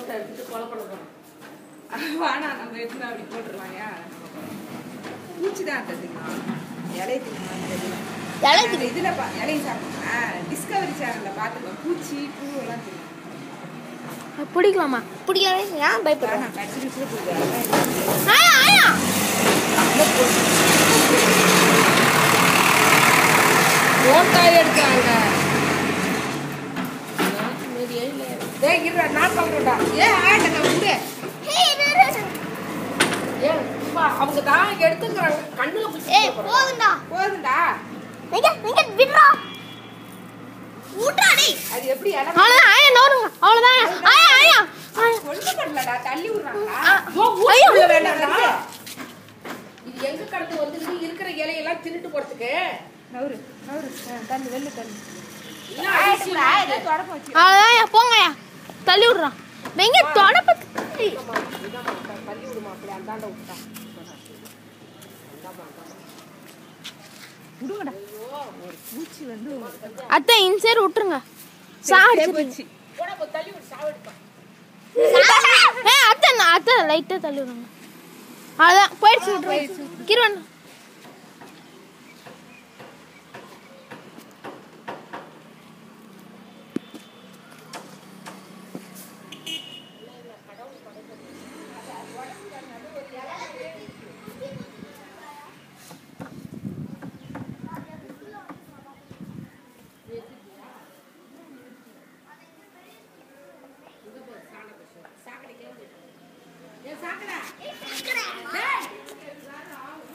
Photo எடுத்துட்டு கொலை பண்ண போறோம் வானா நம்ம எடுத்து அப்படி போட்டுருவாங்க பூச்சி தான் தெரியுமா இலைய தெரியுமா தெரியல இலை அந்த இதுல பா இலைய சாப்பிடுமா டிஸ்கவரி சேனல்ல பாத்துக்கோ பூச்சி பூ எல்லாம் தெரியும் பிடிக்கலாமா பிடிக்கவே ஏன் பயப்படுறேன் நான் கடிச்சு கடிச்சு போடுவேன் ஆயா ஆயா போட்டோ எடுத்தாங்க மீதியே இல்லை டேய் இருடா நான் பாக்குறேன்டா ஏ ஆட்ட நான் விடு ஏன் அப்பா, அவங்க தான் எடுத்துக்கிறாங்க கண்ணுல பிடிச்சி ஏய் போதும்டா போதும்டா நீங்க நீங்க விடுறா விட்றா டேய் அது எப்படி இலை அவ்வளவுதான் ஆயா நோருங்க அவ்வளவுதான் ஆயா ஆயா ஆயா ஒண்ணு பண்ணலடா தள்ளி விடுறாங்களா ஐயோ உள்ள வேண்டாம்டா இது எங்க கடந்து வந்து இருக்கிற இலையெல்லாம் தின்னுட்டு போறதுக்கு நவுரு நவுரு ஆ, தள்ளு வெள்ளு தள்ளு என்ன ஆயிட்டு அதிசயம் ஆயா இருக்கு? தொடப்ப வச்சு அவ்வளவுதான் போங்கயா தள்ளி விடுறான் வெங்க தொடப்பத்து இதாம்மா, இதாம்மா, த- தள்ளி விடுமா அப்படி அந்தாண்ட விட்டா விடுங்கடா ஒரு பூச்சி வந்து அத்தை இன்சைடு விட்டுருங்க சாடிச்சு போச்சு போடா, போ, தள்ளி விடு சாவடிப்பா ஏ அத்தை நான் அத்தை லைட்டா தள்ளி விடுங்க அதான் போயிடுச்சு விட்டுரு கிருவன்